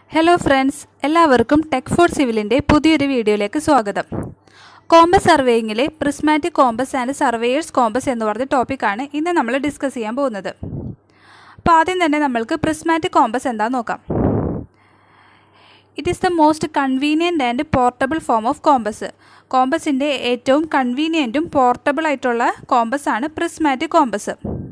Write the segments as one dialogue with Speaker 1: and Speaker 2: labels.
Speaker 1: hello friends എല്ലാവർക്കും tech for സിവിലിൻ്റെ പുതിയൊരു വീഡിയോയിലേക്ക് സ്വാഗതം കോമ്പസ് സർവേയിങ്ങിലെ prismatic compass and surveyor's compass എന്ന് പറഞ്ഞ ടോപ്പിക്കാണ് ഇന്ന് നമ്മൾ ഡിസ്കസ് ചെയ്യാൻ പോകുന്നത് അപ്പോൾ ആദ്യം തന്നെ നമ്മൾക്ക് പ്രിസ്മാറ്റിക് കോമ്പസ് എന്താണെന്ന് നോക്കാം it is the most convenient and portable form of compass കോമ്പസിൻ്റെ ഏറ്റവും കൺവീനിയൻറ്റും പോർട്ടബിൾ ആയിട്ടുള്ള കോമ്പസ് ആണ് പ്രിസ്മാറ്റിക് കോമ്പസ്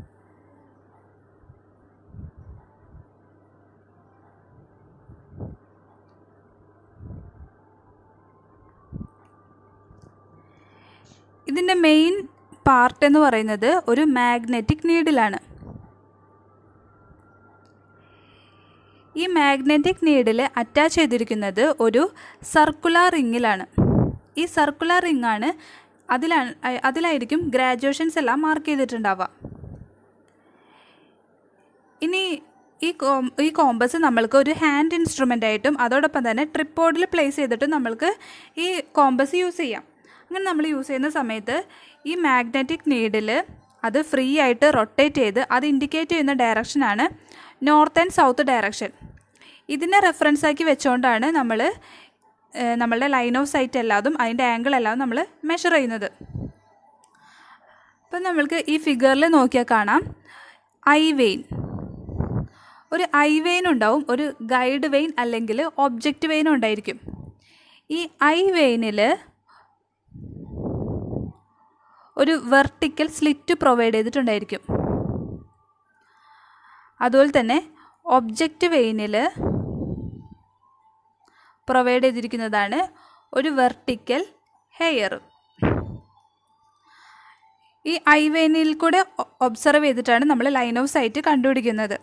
Speaker 1: ഇതിൻ്റെ മെയിൻ പാർട്ട് എന്ന് പറയുന്നത് ഒരു മാഗ്നറ്റിക് നീഡിലാണ് ഈ മാഗ്നറ്റിക് നീഡിൽ അറ്റാച്ച് ചെയ്തിരിക്കുന്നത് ഒരു സർക്കുലർ റിങ്ങിലാണ് ഈ സർക്കുലർ റിങ്ങാണ് അതിലാണ് അതിലായിരിക്കും ഗ്രാജുവേഷൻസ് എല്ലാം മാർക്ക് ചെയ്തിട്ടുണ്ടാവുക ഇനി ഈ കോം ഈ കോമ്പസ് നമ്മൾക്ക് ഒരു ഹാൻഡ് ഇൻസ്ട്രുമെൻ്റ് ആയിട്ടും അതോടൊപ്പം തന്നെ ട്രിപ്പോർഡിൽ പ്ലേസ് ചെയ്തിട്ടും നമ്മൾക്ക് ഈ കോമ്പസ് യൂസ് ചെയ്യാം അങ്ങനെ നമ്മൾ യൂസ് ചെയ്യുന്ന സമയത്ത് ഈ മാഗ്നറ്റിക് നീഡിൽ അത് ഫ്രീ ആയിട്ട് റൊട്ടേറ്റ് ചെയ്ത് അത് ഇൻഡിക്കേറ്റ് ചെയ്യുന്ന ഡയറക്ഷനാണ് നോർത്ത് ആൻഡ് സൗത്ത് ഡയറക്ഷൻ ഇതിനെ റെഫറൻസ് ആക്കി വെച്ചുകൊണ്ടാണ് നമ്മൾ നമ്മളുടെ ലൈൻ ഓഫ് സൈറ്റ് എല്ലാതും അതിൻ്റെ ആംഗിൾ എല്ലാം നമ്മൾ മെഷർ ചെയ്യുന്നത് അപ്പം നമ്മൾക്ക് ഈ ഫിഗറിൽ നോക്കിയാൽ കാണാം ഐ വെയിൻ ഒരു ഐ വെയിൻ ഉണ്ടാവും ഒരു ഗൈഡ് വെയിൻ അല്ലെങ്കിൽ ഒബ്ജക്റ്റ് വെയിൻ ഉണ്ടായിരിക്കും ഈ ഐ വെയിനിൽ ഒരു വെർട്ടിക്കൽ സ്ലിറ്റ് പ്രൊവൈഡ് ചെയ്തിട്ടുണ്ടായിരിക്കും അതുപോലെ തന്നെ ഒബ്ജക്റ്റ് വെയിനിൽ പ്രൊവൈഡ് ചെയ്തിരിക്കുന്നതാണ് ഒരു വെർട്ടിക്കൽ ഹെയർ ഈ ഐ വെയിനിൽ കൂടെ ഒബ്സർവ് ചെയ്തിട്ടാണ് നമ്മൾ ലൈൻ ഓഫ് സൈറ്റ് കണ്ടുപിടിക്കുന്നത്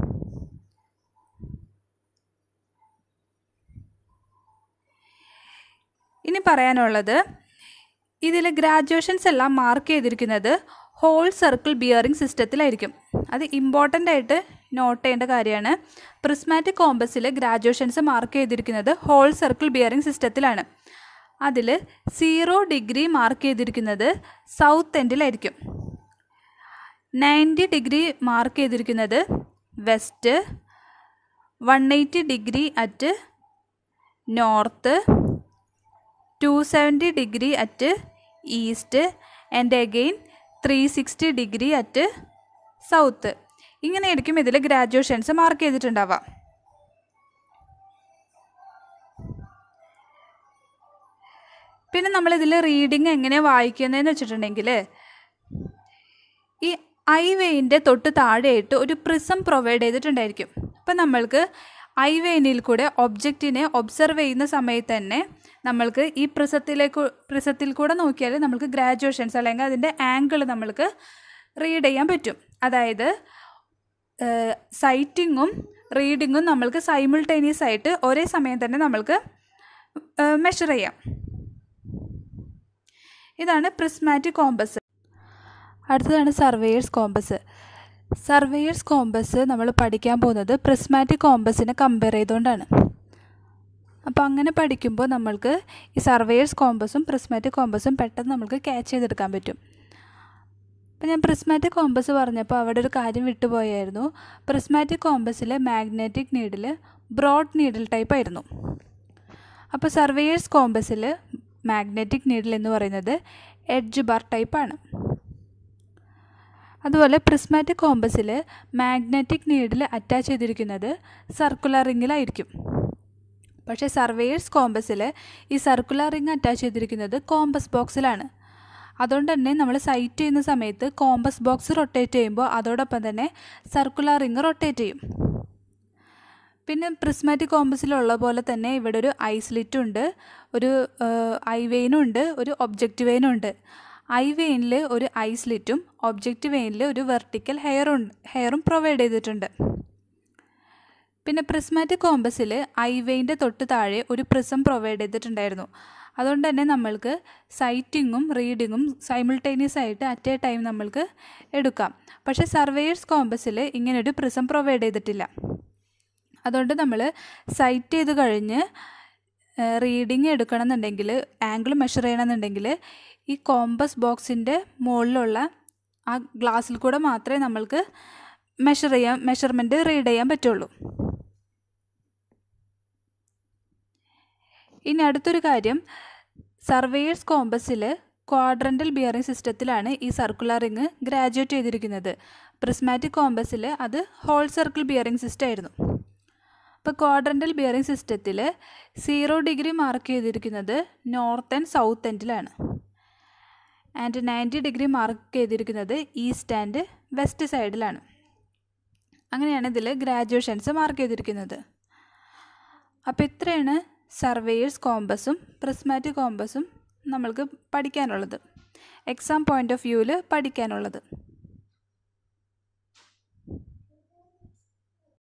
Speaker 1: ഇനി പറയാനുള്ളത് ഇതിൽ ഗ്രാജുവേഷൻസ് എല്ലാം മാർക്ക് ചെയ്തിരിക്കുന്നത് ഹോൾ സർക്കിൾ ബിയറിംഗ് സിസ്റ്റത്തിലായിരിക്കും അത് ഇമ്പോർട്ടൻ്റ് ആയിട്ട് നോട്ട് ചെയ്യേണ്ട കാര്യമാണ് പ്രിസ്മാറ്റിക് കോമ്പസിൽ ഗ്രാജുവേഷൻസ് മാർക്ക് ചെയ്തിരിക്കുന്നത് ഹോൾ സർക്കിൾ ബിയറിംഗ് സിസ്റ്റത്തിലാണ് അതിൽ സീറോ ഡിഗ്രി മാർക്ക് ചെയ്തിരിക്കുന്നത് സൗത്ത് എൻഡിലായിരിക്കും നയൻറ്റി ഡിഗ്രി മാർക്ക് ചെയ്തിരിക്കുന്നത് west one eighty degree at north two seventy degree at east and again three sixty degree at south ഇങ്ങനെയായിരിക്കും ഇതിൽ graduations mark ചെയ്തിട്ടുണ്ടാവുക പിന്നെ നമ്മളിതിൽ റീഡിങ് എങ്ങനെ വായിക്കുന്നതെന്ന് വെച്ചിട്ടുണ്ടെങ്കിൽ ഈ ഐ വെയിൻ്റെ തൊട്ട് താഴെയായിട്ട് ഒരു പ്രിസം പ്രൊവൈഡ് ചെയ്തിട്ടുണ്ടായിരിക്കും അപ്പം നമ്മൾക്ക് ഐ വെയിനിൽ കൂടെ ഒബ്ജക്റ്റിനെ ഒബ്സർവ് ചെയ്യുന്ന സമയത്ത് തന്നെ നമ്മൾക്ക് ഈ പ്രിസത്തിലേക്ക് പ്രിസത്തിൽ കൂടെ നോക്കിയാൽ നമുക്ക് ഗ്രാജുവേഷൻസ് അല്ലെങ്കിൽ അതിൻ്റെ ആംഗിൾ നമ്മൾക്ക് റീഡ് ചെയ്യാൻ പറ്റും അതായത് സൈറ്റിങ്ങും റീഡിങ്ങും നമ്മൾക്ക് സൈമിൾട്ടേനിയസ് ആയിട്ട് ഒരേ സമയം തന്നെ നമ്മൾക്ക് മെഷർ ചെയ്യാം ഇതാണ് പ്രിസ്മാറ്റിക് കോമ്പസ് അടുത്തതാണ് സർവേയേഴ്സ് കോമ്പസ് സർവേയേഴ്സ് കോമ്പസ് നമ്മൾ പഠിക്കാൻ പോകുന്നത് പ്രിസ്മാറ്റിക് കോമ്പസിനെ കമ്പയർ ചെയ്തുകൊണ്ടാണ് അപ്പോൾ അങ്ങനെ പഠിക്കുമ്പോൾ നമ്മൾക്ക് ഈ സർവേയേഴ്സ് കോമ്പസും പ്രിസ്മാറ്റിക് കോമ്പസും പെട്ടെന്ന് നമുക്ക് ക്യാച്ച് ചെയ്തെടുക്കാൻ പറ്റും അപ്പോൾ ഞാൻ പ്രിസ്മാറ്റിക് കോമ്പസ് പറഞ്ഞപ്പോൾ അവിടെ ഒരു കാര്യം വിട്ടുപോയായിരുന്നു പ്രിസ്മാറ്റിക് കോമ്പസിലെ magnetic needle broad needle type ആയിരുന്നു അപ്പോൾ സർവേയേഴ്സ് കോമ്പസിൽ മാഗ്നറ്റിക് നീഡിൽ എന്ന് പറയുന്നത് എഡ്ജ് ബാർ ടൈപ്പാണ് അതുപോലെ പ്രിസ്മാറ്റിക് കോമ്പസിൽ മാഗ്നറ്റിക് നീഡിൽ അറ്റാച്ച് ചെയ്തിരിക്കുന്നത് സർക്കുലർ റിങ്ങിലായിരിക്കും പക്ഷേ സർവേയേഴ്സ് കോമ്പസിൽ ഈ സർക്കുലർ റിങ് അറ്റാച്ച് ചെയ്തിരിക്കുന്നത് കോമ്പസ് ബോക്സിലാണ് അതുകൊണ്ട് തന്നെ നമ്മൾ സൈറ്റ് ചെയ്യുന്ന സമയത്ത് കോമ്പസ് ബോക്സ് റൊട്ടേറ്റ് ചെയ്യുമ്പോൾ അതോടൊപ്പം തന്നെ സർക്കുലർ റിങ് റൊട്ടേറ്റ് ചെയ്യും പിന്നെ പ്രിസ്മാറ്റിക് കോമ്പസിലുള്ള പോലെ തന്നെ ഇവിടെ ഒരു ഐസ്ലിറ്റും ഉണ്ട് ഒരു ഐ വെയിനും ഉണ്ട് ഒരു ഒബ്ജക്റ്റ് വെയിനും ഉണ്ട് ഐ വെയിനിൽ ഒരു ഐസ്ലിറ്റും ഒബ്ജക്റ്റ് വെയിനിൽ ഒരു വെർട്ടിക്കൽ ഹെയറും ഹെയറും പ്രൊവൈഡ് ചെയ്തിട്ടുണ്ട് പിന്നെ പ്രിസ്മാറ്റിക് കോമ്പസിൽ ഐ വെയിൻ്റെ തൊട്ട് താഴെ ഒരു പ്രിസം പ്രൊവൈഡ് ചെയ്തിട്ടുണ്ടായിരുന്നു അതുകൊണ്ട് തന്നെ നമ്മൾക്ക് സൈറ്റിങ്ങും റീഡിങ്ങും സൈമിൾട്ടേനിയസ് ആയിട്ട് അറ്റ് എ ടൈം നമ്മൾക്ക് എടുക്കാം പക്ഷേ സർവേയേഴ്സ് കോമ്പസിൽ ഇങ്ങനൊരു പ്രിസം പ്രൊവൈഡ് ചെയ്തിട്ടില്ല അതുകൊണ്ട് നമ്മൾ സൈറ്റ് ചെയ്ത് കഴിഞ്ഞ് റീഡിങ് എടുക്കണമെന്നുണ്ടെങ്കിൽ ആംഗിൾ മെഷർ ചെയ്യണമെന്നുണ്ടെങ്കിൽ ഈ കോമ്പസ് ബോക്സിൻ്റെ മുകളിലുള്ള ആ ഗ്ലാസ്സിൽ കൂടെ മാത്രമേ നമ്മൾക്ക് മെഷർ ചെയ്യാൻ മെഷർമെൻറ്റ് റീഡ് ചെയ്യാൻ പറ്റുള്ളൂ ഇനി അടുത്തൊരു കാര്യം സർവേയേഴ്സ് കോമ്പസിൽ ക്വാഡ്രൻ്റൽ ബിയറിംഗ് സിസ്റ്റത്തിലാണ് ഈ സർക്കുലർ റിങ് ഗ്രാജുവേറ്റ് ചെയ്തിരിക്കുന്നത് പ്രിസ്മാറ്റിക് കോമ്പസിൽ അത് ഹോൾ സർക്കിൾ ബിയറിംഗ് സിസ്റ്റം ആയിരുന്നു അപ്പോൾ ക്വാഡ്രൻ്റൽ ബിയറിംഗ് സിസ്റ്റത്തിൽ സീറോ ഡിഗ്രി മാർക്ക് ചെയ്തിരിക്കുന്നത് നോർത്ത് ആൻഡ് സൗത്ത് എൻഡിലാണ് ആൻഡ് നയൻറ്റി ഡിഗ്രി മാർക്ക് ചെയ്തിരിക്കുന്നത് ഈസ്റ്റ് ആൻഡ് വെസ്റ്റ് സൈഡിലാണ് അങ്ങനെയാണ് ഇതിൽ ഗ്രാജുവേഷൻസ് മാർക്ക് ചെയ്തിരിക്കുന്നത് അപ്പോൾ ഇത്രയാണ് സർവേയേഴ്സ് കോമ്പസും പ്രിസ്മാറ്റിക് കോമ്പസും നമ്മൾക്ക് പഠിക്കാനുള്ളത് എക്സാം പോയിൻ്റ് ഓഫ് വ്യൂവിൽ പഠിക്കാനുള്ളത്